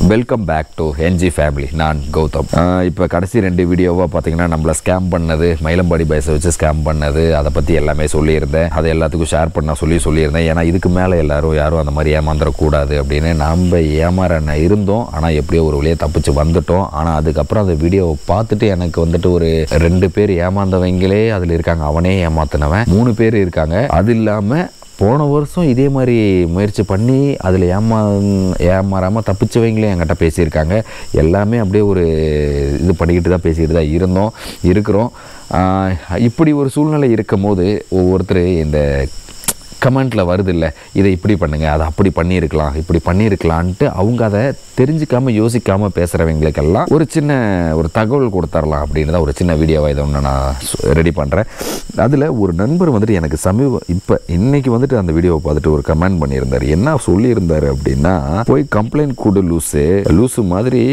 Welcome back to NG family நான் கௌதம் இப்போ கடைசி ரெண்டு வீடியோவாக பார்த்தீங்கன்னா நம்மளை ஸ்கேம் பண்ணது மயிலம்பாடி பைஸை வச்சு ஸ்கேம் பண்ணது அதை பற்றி எல்லாமே சொல்லியிருந்தேன் அதை எல்லாத்துக்கும் ஷேர் பண்ண சொல்லி சொல்லியிருந்தேன் ஏன்னா இதுக்கு மேலே எல்லாரும் யாரும் அந்த மாதிரி ஏமாந்துடக்கூடாது அப்படின்னு நம்ம ஏமாற இருந்தோம் ஆனால் எப்படியோ ஒரு வழியாக தப்பிச்சு வந்துட்டோம் ஆனால் அதுக்கப்புறம் அந்த வீடியோவை பார்த்துட்டு எனக்கு வந்துட்டு ஒரு ரெண்டு பேர் ஏமாந்தவங்களே அதில் இருக்காங்க அவனே ஏமாத்தினவன் மூணு பேர் இருக்காங்க அது இல்லாமல் போன வருஷம் இதே மாதிரி முயற்சி பண்ணி அதில் ஏமா ஏமாறாமல் தப்பிச்சவங்களே என்கிட்ட பேசியிருக்காங்க எல்லாமே அப்படியே ஒரு இது பண்ணிக்கிட்டு தான் பேசிக்கிட்டு தான் இருந்தோம் இருக்கிறோம் ஆஹ் இப்படி ஒரு சூழ்நிலை இருக்கும் போது ஒவ்வொருத்தர் இந்த கமெண்ட்டில் வருது இல்லை இதை இப்படி பண்ணுங்க அதை அப்படி பண்ணியிருக்கலாம் இப்படி பண்ணியிருக்கலான்ட்டு அவங்க அதை தெரிஞ்சுக்காம யோசிக்காமல் பேசுகிறவங்களுக்கெல்லாம் ஒரு சின்ன ஒரு தகவல் கொடுத்துர்லாம் அப்படின்னு தான் ஒரு சின்ன வீடியோவை இதை ஒன்று நான் ரெடி பண்ணுறேன் அதில் ஒரு நண்பர் வந்துட்டு எனக்கு சமீப இப்போ இன்னைக்கு வந்துட்டு அந்த வீடியோவை பார்த்துட்டு ஒரு கமெண்ட் பண்ணியிருந்தார் என்ன சொல்லியிருந்தார் அப்படின்னா போய் கம்ப்ளைண்ட் கொடு லூஸு லூஸு மாதிரி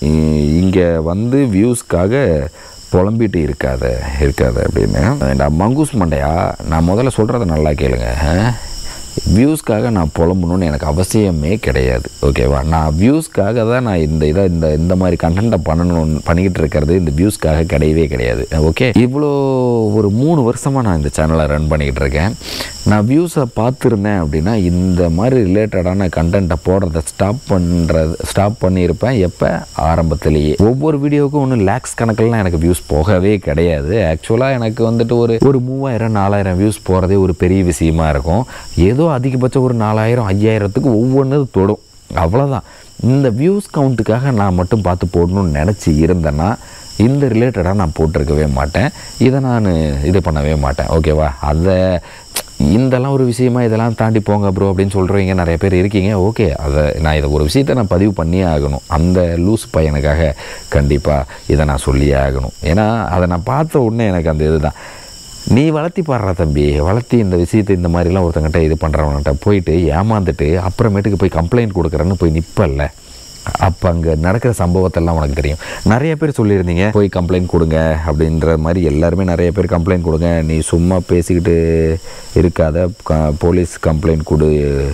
இங்கே வந்து வியூஸ்க்காக புலம்பிட்டு இருக்காத இருக்காத அப்படின்னு இந்த மங்கூஸ் மண்டையா நான் முதல்ல சொல்கிறத நல்லா கேளுங்க வியூஸ்க்காக நான் புலம்பணும்னு எனக்கு அவசியமே கிடையாது ஓகேவா நான் வியூஸ்க்காக தான் நான் இந்த இதை இந்த இந்த மாதிரி கண்டென்ட்டை பண்ணணும் பண்ணிக்கிட்டு இருக்கிறது இந்த வியூஸ்க்காக கிடையவே கிடையாது ஓகே இவ்வளோ ஒரு மூணு வருஷமாக நான் இந்த சேனலை ரன் பண்ணிக்கிட்டு இருக்கேன் நான் வியூஸை பார்த்துருந்தேன் அப்படின்னா இந்த மாதிரி ரிலேட்டடான கண்டென்ட்டை போடுறத ஸ்டாப் பண்ணுறது ஸ்டாப் பண்ணியிருப்பேன் எப்போ ஆரம்பத்திலேயே ஒவ்வொரு வீடியோவுக்கும் ஒன்றும் லேக்ஸ் கணக்கில்லாம் எனக்கு வியூஸ் போகவே கிடையாது ஆக்சுவலாக எனக்கு வந்துட்டு ஒரு ஒரு மூவாயிரம் நாலாயிரம் வியூஸ் போகிறதே ஒரு பெரிய விஷயமா இருக்கும் ஏதோ அதிகபட்சம் ஒரு நாலாயிரம் ஐயாயிரத்துக்கு ஒவ்வொன்று தொடும் அவ்வளோதான் இந்த வியூஸ் கவுண்ட்டுக்காக நான் மட்டும் பார்த்து போடணும்னு நினச்சி இருந்தேன்னா இந்த ரிலேட்டடாக நான் போட்டிருக்கவே மாட்டேன் இதை நான் இது பண்ணவே மாட்டேன் ஓகேவா அதை இந்தெல்லாம் ஒரு விஷயமா இதெல்லாம் தாண்டி போங்க ப்ரோ அப்படின்னு சொல்கிறவங்க நிறைய பேர் இருக்கீங்க ஓகே அதை நான் இதை ஒரு விஷயத்தை நான் பதிவு பண்ணியே ஆகணும் அந்த லூஸ் பையனுக்காக கண்டிப்பாக இதை நான் சொல்லியே ஆகணும் ஏன்னா அதை நான் பார்த்த உடனே எனக்கு அந்த இதுதான் நீ வளர்த்தி பாடுறா தம்பி வளர்த்தி இந்த விஷயத்தை இந்த மாதிரிலாம் ஒருத்தங்கிட்ட இது பண்ணுறவங்ககிட்ட போயிட்டு ஏமாந்துட்டு அப்புறமேட்டுக்கு போய் கம்ப்ளைண்ட் கொடுக்குறேன்னு போய் நிற்பல்ல அப்போ அங்கே நடக்கிற சம்பவத்தெல்லாம் உனக்கு தெரியும் நிறைய பேர் சொல்லியிருந்தீங்க போய் கம்ப்ளைண்ட் கொடுங்க அப்படின்ற மாதிரி எல்லாருமே நிறைய பேர் கம்ப்ளைண்ட் கொடுங்க நீ சும்மா பேசிக்கிட்டு இருக்காத க- போலீஸ் கம்ப்ளைண்ட் கொடு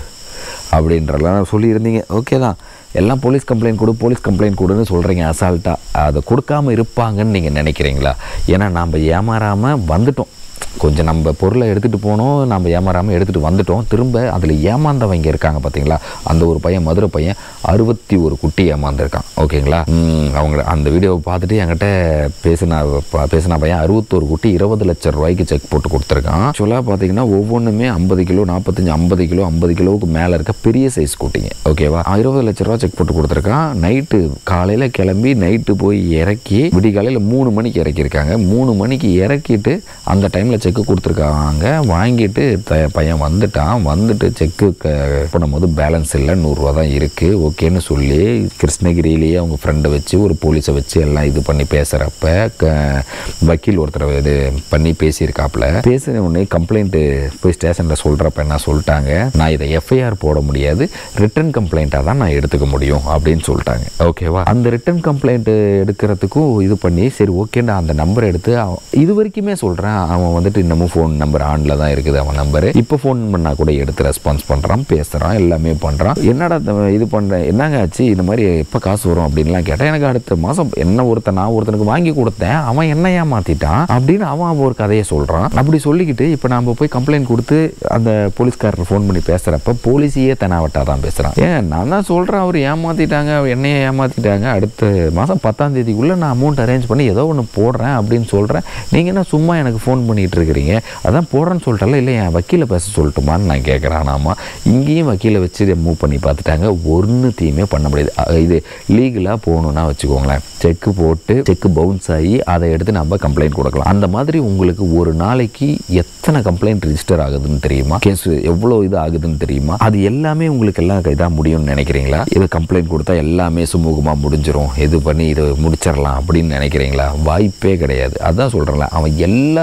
அப்படின்றலாம் சொல்லியிருந்தீங்க ஓகே தான் எல்லாம் போலீஸ் கம்ப்ளைண்ட் கொடு போலீஸ் கம்ப்ளைண்ட் கொடுன்னு சொல்கிறீங்க அசால்ட்டாக அதை கொடுக்காம இருப்பாங்கன்னு நீங்கள் நினைக்கிறீங்களா ஏன்னா நாம் ஏமாறாமல் வந்துட்டோம் கொஞ்சம் நம்ம பொருளை எடுத்துகிட்டு போனோம் நம்ம ஏமாறாமல் எடுத்துகிட்டு வந்துட்டோம் திரும்ப அதில் ஏமாந்தவங்க இருக்காங்க பார்த்தீங்களா அந்த ஒரு பையன் மதுரை பையன் அறுபத்தி ஒரு குட்டி ஏமாந்துருக்கான் ஓகேங்களா ம், அவங்க அந்த வீடியோவை பார்த்துட்டு என்கிட்ட பேசின ப- பேசின பையன் அறுபத்தோரு குட்டி இருபது லட்சம் ரூபாய்க்கு செக் போட்டு கொடுத்துருக்கான் ஆக்சுவலாக பார்த்தீங்கன்னா ஒவ்வொன்றுமே ஐம்பது கிலோ நாற்பத்தஞ்சு ஐம்பது கிலோ ஐம்பது கிலோவுக்கு மேலே இருக்க பெரிய சைஸ் குட்டிங்க ஓகேவா இருபது லட்ச ரூபா செக் போட்டு கொடுத்துருக்கான் நைட்டு காலையில் கிளம்பி நைட்டு போய் இறக்கி விடிகாலையில் மூணு மணிக்கு இறக்கியிருக்காங்க மூணு மணிக்கு இறக்கிட்டு அந்த டைமில் செக்கு கொடுத்துருக்காங்க வாங்கிட்டு த பையன் வந்துட்டான் வந்துட்டு செக்கு பண்ணும்போது பேலன்ஸ் இல்லை நூறுரூவா தான் இருக்குது ஓகேன்னு சொல்லி கிருஷ்ணகிரியிலேயே அவங்க ஃப்ரெண்டை வச்சு ஒரு போலீஸை வச்சு எல்லாம் இது பண்ணி பேசுகிறப்ப க வக்கீல் ஒருத்தர் இது பண்ணி பேசியிருக்காப்புல பேசின உடனே கம்ப்ளைண்ட்டு போய் ஸ்டேஷனில் சொல்கிறப்ப என்ன சொல்லிட்டாங்க நான் இதை எஃப்ஐஆர் போட முடியாது ரிட்டன் கம்ப்ளைண்ட்டாக தான் நான் எடுத்துக்க முடியும் அப்படின்னு சொல்லிட்டாங்க ஓகேவா அந்த ரிட்டன் கம்ப்ளைண்ட் எடுக்கிறதுக்கும் இது பண்ணி சரி ஓகேண்டா அந்த நம்பர் எடுத்து அவன் இது வரைக்குமே சொல்கிறேன் அவன் வந்துட்டு இன்னமும் ஃபோன் நம்பர் ஆனில் தான் இருக்குது அவன் நம்பரு இப்போ ஃபோன் பண்ணால் கூட எடுத்து ரெஸ்பான்ஸ் பண்ணுறான் பேசுகிறான் எல்லாமே பண்ணுறான் என்னடா த- இது பண்ணுறேன் என்னங்க ஆச்சு இந்த மாதிரி எப்போ காசு வரும் அப்படின்லாம் கேட்டேன் எனக்கு அடுத்த மாதம் என்ன ஒருத்தன் நான் ஒருத்தனுக்கு வாங்கி கொடுத்தேன் அவன் என்ன ஏமாத்திட்டான் அப்படின்னு அவன் ஒரு கதையை சொல்கிறான் அப்படி சொல்லிக்கிட்டு இப்போ நம்ம போய் கம்ப்ளைண்ட் கொடுத்து அந்த போலீஸ்காரர் ஃபோன் பண்ணி பேசுகிறப்ப போலீஸையே தெனாவட்டா தான் பேசுகிறான் ஏன் நான் தான் சொல்கிறேன் அவர் ஏமாற்றிட்டாங்க என்னையே ஏமாற்றிட்டாங்க அடுத்த மாதம் பத்தாம் தேதிக்குள்ளே நான் அமௌண்ட் அரேஞ்ச் பண்ணி ஏதோ ஒன்று போடுறேன் அப்படின்னு சொல்கிறேன் நீங்கள் என்ன சும்மா எனக்கு ஃபோன் பண்ணிகிட்டு இருக்கிறீங்க அதான் போடுறேன்னு சொல்லிட்டால இல்லை என் வக்கீலை பேச சொல்லட்டுமான்னு நான் கேட்குறேன் ஆமாம் இங்கேயும் வக்கீலை வச்சு மூவ் பண்ணி பார்த்துட்டாங்க ஒன்றுத்தையுமே பண்ண முடியாது அ, இது லீகலாக போகணுன்னா வச்சுக்கோங்களேன் செக்கு போட்டு செக்கு பவுன்ஸ் ஆகி அதை எடுத்து நம்ம கம்ப்ளைண்ட் கொடுக்கலாம் அந்த மாதிரி உங்களுக்கு ஒரு நாளைக்கு எத்தனை கம்ப்ளைண்ட் ரிஜிஸ்டர் ஆகுதுன்னு தெரியுமா கேஸ் எவ்வளோ இது ஆகுதுன்னு தெரியுமா அது எல்லாமே உங்களுக்கு எல்லாம் இதாக முடியும்னு நினைக்கிறீங்களா இது கம்ப்ளைண்ட் கொடுத்தா எல்லாமே சுமூகமாக முடிஞ்சிரும் இது பண்ணி இது முடிச்சிடலாம் அப்படின்னு நினைக்கிறீங்களா வாய்ப்பே கிடையாது அதான் சொல்கிறேன்ல அவன் எல்லாத்தையுமே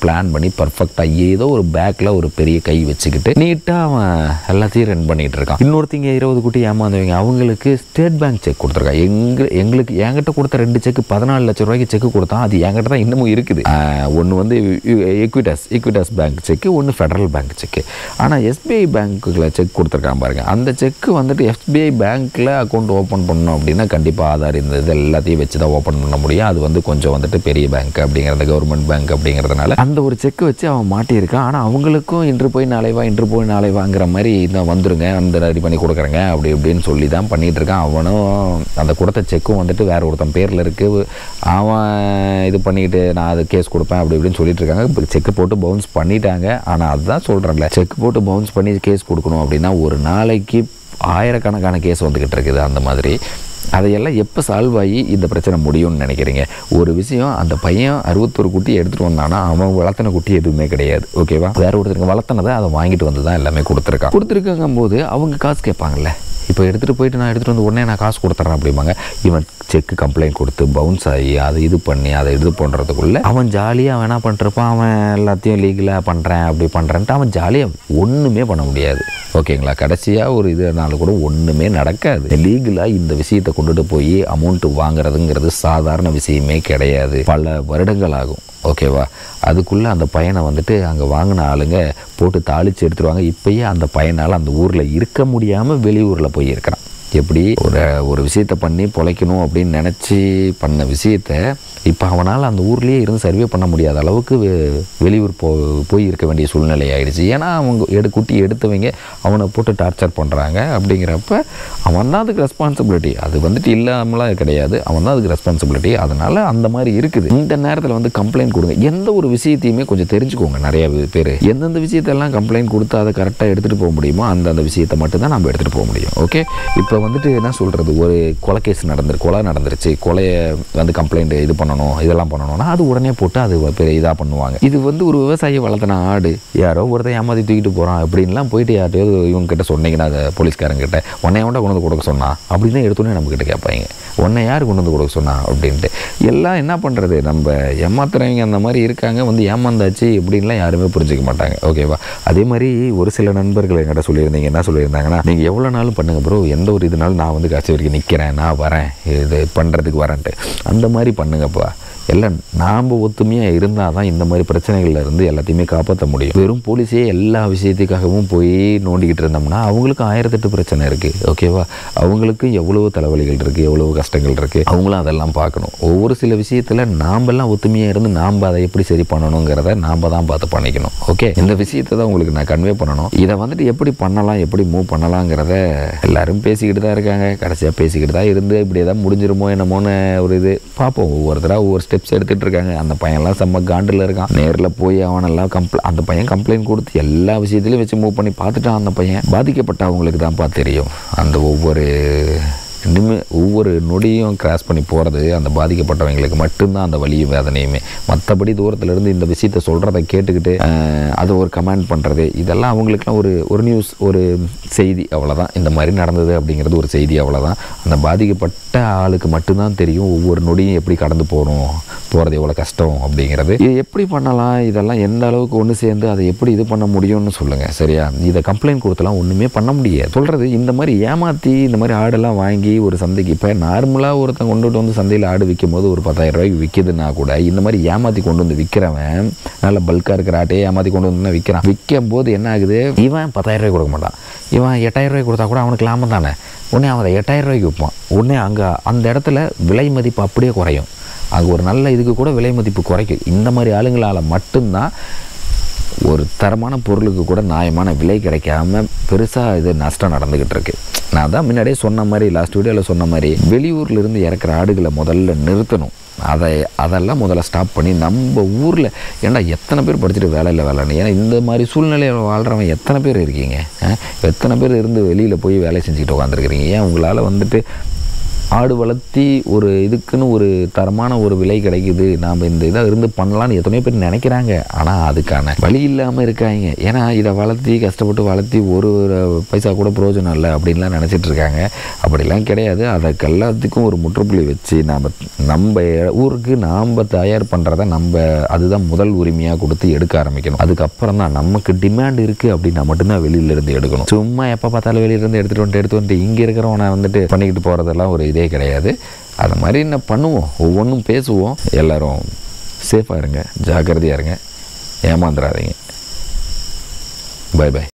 பிளான் பண்ணி பர்ஃபெக்டாக ஏதோ ஒரு பேக்கில் ஒரு பெரிய கை வச்சுக்கிட்டு நீட்டாக அவன் எல்லாத்தையும் ரன் பண்ணிகிட்டு இருக்கான் இன்னொருத்தங்க இருபது குட்டி ஏமாந்தவங்க அவங்களுக்கு ஸ்டேட் பேங்க் செக் கொடுத்துருக்கான் எங்க எங்களுக்கு என்கிட்ட கொடுத்த ரெண்டு செக் பதினாலு லட்சம் ரூபாய்க்கு செக் கொடுத்தான் அது என்கிட்ட தான் இன்னமும் இருக்குது ஒன்று வந்து எக்விட்டாஸ் எக்விட்டாஸ் பேங்க் செக்கு ஒன்று ஃபெடரல் பேங்க் செக்கு ஆனால் எஸ்பிஐ பேங்க்குள்ள செக் கொடுத்துருக்கான் பாருங்க அந்த செக்கு வந்துட்டு எஸ்பிஐ பேங்க்கில் அக்கௌண்ட் ஓப்பன் பண்ணணும் அப்படின்னா கண்டிப்பாக ஆதார் இந்த இது எல்லாத்தையும் வச்சு தான் ஓப்பன் பண்ண முடியும் அது வந்து கொஞ்சம் வந்துட்டு பெரிய பேங்க் அப்படிங்கிறது கவர்மெண்ட் பேங்க் அப்படிங்கிறதுனால அந்த ஒரு செக் வச்சு அவன் மாட்டியிருக்கான் ஆனால் அவங்களுக்கும் இன்று போய் நாளை வா இன்று போய் நாளை வாங்குற மாதிரி இதான் வந்துருங்க அந்த ரெடி பண்ணி கொடுக்குறேங்க அப்படி இப்படின்னு சொல்லி தான் பண்ணிட்டு இருக்கான் அவனும் அந்த கொடுத்த செக்கும் வந்துட்டு வேற ஒருத்தன் பேரில் இருக்கு அவன் இது பண்ணிட்டு நான் அது கேஸ் கொடுப்பேன் அப்படி இப்படின்னு சொல்லிட்டு இருக்காங்க இப்போ செக் போட்டு பவுன்ஸ் பண்ணிட்டாங்க ஆனால் அதுதான் சொல்கிறேன்ல செக் போட்டு பவுன்ஸ் பண்ணி கேஸ் கொடுக்கணும் அப்படின்னா ஒரு நாளைக்கு ஆயிரக்கணக்கான கேஸ் வந்துக்கிட்டு இருக்குது அந்த மாதிரி அதையெல்லாம் எப்போ சால்வ் ஆகி இந்த பிரச்சனை முடியும்னு நினைக்கிறீங்க ஒரு விஷயம் அந்த பையன் அறுபத்தொரு குட்டி எடுத்துகிட்டு வந்தானா அவன் வளர்த்தன குட்டி எதுவுமே கிடையாது ஓகேவா வேற ஒருத்தருக்கு வளர்த்தனதை அதை வாங்கிட்டு வந்து தான் எல்லாமே கொடுத்துருக்கான் கொடுத்துருக்கங்கும் போது அவங்க காசு கேட்பாங்கல்ல இப்போ எடுத்துகிட்டு போயிட்டு நான் எடுத்துகிட்டு வந்து உடனே நான் காசு கொடுத்துட்றேன் அப்படிம்பாங்க இவன் செக்கு கம்ப்ளைண்ட் கொடுத்து பவுன்ஸ் ஆகி அதை இது பண்ணி அதை இது பண்ணுறதுக்குள்ள அவன் ஜாலியாக அவன் என்ன பண்ணிருப்பான் அவன் எல்லாத்தையும் லீகலாக பண்ணுறேன் அப்படி பண்ணுறேன்ட்டு அவன் ஜாலியாக ஒன்றுமே பண்ண முடியாது ஓகேங்களா கடைசியாக ஒரு இதுனால கூட ஒன்றுமே நடக்காது லீகலாக இந்த விஷயத்தை கொண்டுட்டு போய் அமௌண்ட்டு வாங்குறதுங்கிறது சாதாரண விஷயமே கிடையாது பல வருடங்கள் ஆகும் ஓகேவா அதுக்குள்ளே அந்த பையனை வந்துட்டு அங்கே வாங்கின ஆளுங்க போட்டு தாளித்து எடுத்துருவாங்க இப்பயே அந்த பையனால் அந்த ஊரில் இருக்க முடியாமல் வெளியூரில் போய் இருக்கிறான் எப்படி ஒரு ஒரு விஷயத்தை பண்ணி பொழைக்கணும் அப்படின்னு நினச்சி பண்ண விஷயத்த இப்போ அவனால் அந்த ஊர்லேயே இருந்து சர்வே பண்ண முடியாத அளவுக்கு வெ- வெளியூர் போ போய் இருக்க வேண்டிய சூழ்நிலை ஆயிடுச்சு ஏன்னா அவங்க எடு குட்டி எடுத்தவங்க அவனை போட்டு டார்ச்சர் பண்ணுறாங்க அப்படிங்கிறப்ப அவன் தான் அதுக்கு ரெஸ்பான்சிபிலிட்டி அது வந்துட்டு இல்லாமலாம் கிடையாது அவன் தான் அதுக்கு ரெஸ்பான்சிபிலிட்டி அதனால் அந்த மாதிரி இருக்குது இந்த நேரத்தில் வந்து கம்ப்ளைண்ட் கொடுங்க எந்த ஒரு விஷயத்தையுமே கொஞ்சம் தெரிஞ்சுக்கோங்க நிறைய பேர் எந்தெந்த விஷயத்தெல்லாம் கம்ப்ளைண்ட் கொடுத்து அதை கரெக்டாக எடுத்துகிட்டு போக முடியுமோ அந்தந்த விஷயத்தை மட்டும்தான் நம்ம எடுத்துகிட்டு போக முடியும் ஓகே இப்போ வந்துட்டு என்ன சொல்கிறது ஒரு கொலை கேஸ் நடந்துரு கொலை நடந்துருச்சு கொலையை வந்து கம்ப்ளைண்ட் இது பண்ணணும் இதெல்லாம் பண்ணணும்னா அது உடனே போட்டு அது பெரிய இதாக பண்ணுவாங்க இது வந்து ஒரு விவசாயி வளர்த்தன ஆடு யாரோ ஒருத்தன் ஏமாற்றி தூக்கிட்டு போகிறான் அப்படின்லாம் போயிட்டு யார்ட்டையோ இவங்க கிட்ட சொன்னீங்கன்னா அதை போலீஸ்காரங்கிட்ட உன்னை எவன்டா கொண்டு வந்து கொடுக்க சொன்னா அப்படின்னு எடுத்தோன்னே நம்ம கிட்ட கேட்பாங்க உன்னை யார் கொண்டு வந்து கொடுக்க சொன்னா அப்படின்ட்டு எல்லாம் என்ன பண்ணுறது நம்ம ஏமாத்துறவங்க அந்த மாதிரி இருக்காங்க வந்து ஏமாந்தாச்சு இப்படின்லாம் யாருமே புரிஞ்சுக்க மாட்டாங்க ஓகேவா அதே மாதிரி ஒரு சில நண்பர்கள் என்கிட்ட சொல்லியிருந்தீங்க என்ன சொல்லியிருந்தாங்கன்னா நீங்கள் எவ்வளோ நாளும் பண்ணுங்க ப்ரோ எந்த ஒரு இதுனாலும் நான் வந்து கட்சி வரைக்கும் நிற்கிறேன் நான் வரேன் இது பண்ணுறதுக்கு வரேன்ட்டு அந்த மாதிரி பண்ணுங்கப்பா எல்லாம் நாம் ஒத்துமையாக இருந்தால் தான் இந்த மாதிரி பிரச்சனைகள்ல இருந்து எல்லாத்தையுமே காப்பாற்ற முடியும் வெறும் போலீஸே எல்லா விஷயத்துக்காகவும் போய் நோண்டிக்கிட்டு இருந்தோம்னா அவங்களுக்கும் ஆயிரத்தெட்டு பிரச்சனை இருக்குது ஓகேவா அவங்களுக்கும் எவ்வளவோ தலைவலிகள் இருக்குது எவ்வளவோ கஷ்டங்கள் இருக்குது அவங்களும் அதெல்லாம் பார்க்கணும் ஒவ்வொரு சில விஷயத்தில் நாமெல்லாம் ஒத்துமையாக இருந்து நாம் அதை எப்படி சரி பண்ணணுங்கிறத நாம் தான் பார்த்து பண்ணிக்கணும் ஓகே இந்த விஷயத்தை தான் உங்களுக்கு நான் கன்வே பண்ணணும் இதை வந்துட்டு எப்படி பண்ணலாம் எப்படி மூவ் பண்ணலாங்கிறத எல்லாரும் பேசிக்கிட்டு தான் இருக்காங்க கடைசியாக பேசிக்கிட்டு தான் இருந்து இப்படியே தான் முடிஞ்சிருமோ என்னமோன்னு ஒரு இது பார்ப்போம் ஒவ்வொருத்தராக ஒவ்வொரு ஸ்டெப்ஸ் எடுத்துகிட்டு இருக்காங்க அந்த பையன்லாம் செம்ம காண்டில் இருக்கான் நேரில் போய் அவனெல்லாம் கம்ப்ளை அந்த பையன் கம்ப்ளைண்ட் கொடுத்து எல்லா விஷயத்துலையும் வச்சு மூவ் பண்ணி பார்த்துட்டான் அந்த பையன் பாதிக்கப்பட்டவங்களுக்கு தான்ப்பா தெரியும் அந்த ஒவ்வொரு இனிமே ஒவ்வொரு நொடியும் கிராஸ் பண்ணி போகிறது அந்த பாதிக்கப்பட்டவங்களுக்கு மட்டும்தான் அந்த வலியும் வேதனையுமே மற்றபடி தூரத்துல இருந்து இந்த விஷயத்த சொல்கிறத கேட்டுக்கிட்டு அஹ், அதை ஒரு கமெண்ட் பண்ணுறது இதெல்லாம் அவங்களுக்குலாம் ஒரு ஒரு நியூஸ் ஒரு செய்தி அவ்வளோதான் இந்த மாதிரி நடந்தது அப்படிங்கிறது ஒரு செய்தி அவ்வளோதான் அந்த பாதிக்கப்பட்ட ஆளுக்கு மட்டும்தான் தெரியும் ஒவ்வொரு நொடியும் எப்படி கடந்து போகணும் போகிறது எவ்வளோ கஷ்டம் அப்படிங்கிறது இது எப்படி பண்ணலாம் இதெல்லாம் எந்த அளவுக்கு ஒன்று சேர்ந்து அதை எப்படி இது பண்ண முடியும்னு சொல்லுங்கள் சரியா இதை கம்ப்ளைண்ட் கொடுத்தலாம் ஒன்றுமே பண்ண முடியாது சொல்கிறது இந்த மாதிரி ஏமாற்றி இந்த மாதிரி ஆடெல்லாம் வாங்கி ஒரு சந்தைக்கு இப்போ நார்மலாக ஒருத்தன் கொண்டுட்டு வந்து சந்தையில் ஆடு விற்கும் போது ஒரு பத்தாயிரம் ரூபாய்க்கு விற்கிதுன்னா கூட இந்த மாதிரி ஏமாற்றி கொண்டு வந்து விற்கிறவன் நல்ல பல்காக இருக்கிற ஆட்டையே ஏமாற்றி கொண்டு வந்து விற்கிறான் விற்கும் போது என்ன ஆகுது இவன் பத்தாயிரம் ரூபாய் கொடுக்க மாட்டான் இவன் எட்டாயிரம் ரூபாய் கொடுத்தா கூட அவனுக்கு லாபம் தானே உடனே அவன் அதை எட்டாயிரம் ரூபாய்க்கு விற்பான் உடனே அங்கே அந்த இடத்துல விலை மதிப்பு அப்படியே குறையும் அது ஒரு நல்ல இதுக்கு கூட விலை மதிப்பு குறைக்கும் இந்த மாதிரி ஆளுங்களால் மட்டும்தான் ஒரு தரமான பொருளுக்கு கூட நியாயமான விலை கிடைக்காம பெருசாக இது நஷ்டம் நடந்துக்கிட்டு இருக்கு நான் தான் முன்னாடியே சொன்ன மாதிரி லாஸ்ட் வீடியோவில் சொன்ன மாதிரி வெளியூர்ல இருந்து இறக்குற ஆடுகளை முதல்ல நிறுத்தணும் அதை அதெல்லாம் முதல்ல ஸ்டாப் பண்ணி நம்ம ஊரில் ஏன்டா எத்தனை பேர் படிச்சுட்டு வேலை இல்லை வேலைன்னு ஏன்னா இந்த மாதிரி சூழ்நிலையில் வாழ்கிறவன் எத்தனை பேர் இருக்கீங்க ஆ? எத்தனை பேர் இருந்து வெளியில் போய் வேலை செஞ்சுக்கிட்டு உட்காந்துருக்கிறீங்க ஏன் உங்களால் வந்துட்டு ஆடு வளர்த்தி ஒரு இதுக்குன்னு ஒரு தரமான ஒரு விலை கிடைக்குது நாம் இந்த இதை இருந்து பண்ணலாம்னு எத்தனையோ பேர் நினைக்கிறாங்க ஆனால் அதுக்கான வழி இல்லாமல் இருக்காங்க ஏன்னா இதை வளர்த்தி கஷ்டப்பட்டு வளர்த்தி ஒரு ஒரு பைசா கூட பிரயோஜனம் இல்லை அப்படின்லாம் நினச்சிட்டு இருக்காங்க அப்படிலாம் கிடையாது அதுக்கு எல்லாத்துக்கும் ஒரு முற்றுப்புள்ளி வச்சு நாம் நம்ம ஊருக்கு நாம் தயார் பண்ணுறத நம்ம அதுதான் முதல் உரிமையாக கொடுத்து எடுக்க ஆரம்பிக்கணும் அதுக்கப்புறம் தான் நமக்கு டிமாண்ட் இருக்குது அப்படின்னா மட்டும்தான் வெளியிலேருந்து எடுக்கணும் சும்மா எப்போ பார்த்தாலும் வெளியிலேருந்து எடுத்துகிட்டு வந்துட்டு எடுத்து வந்துட்டு இங்கே இருக்கிறவனை வந்துட்டு பண்ணிக்கிட்டு போகிறதெல்லாம் ஒரு இதே கிடையாது அது மாதிரி என்ன பண்ணுவோம் ஒவ்வொன்றும் பேசுவோம் எல்லாரும் சேஃபாக இருங்க ஜாக்கிரதையாக இருங்க ஏமாந்துடாதீங்க பை பை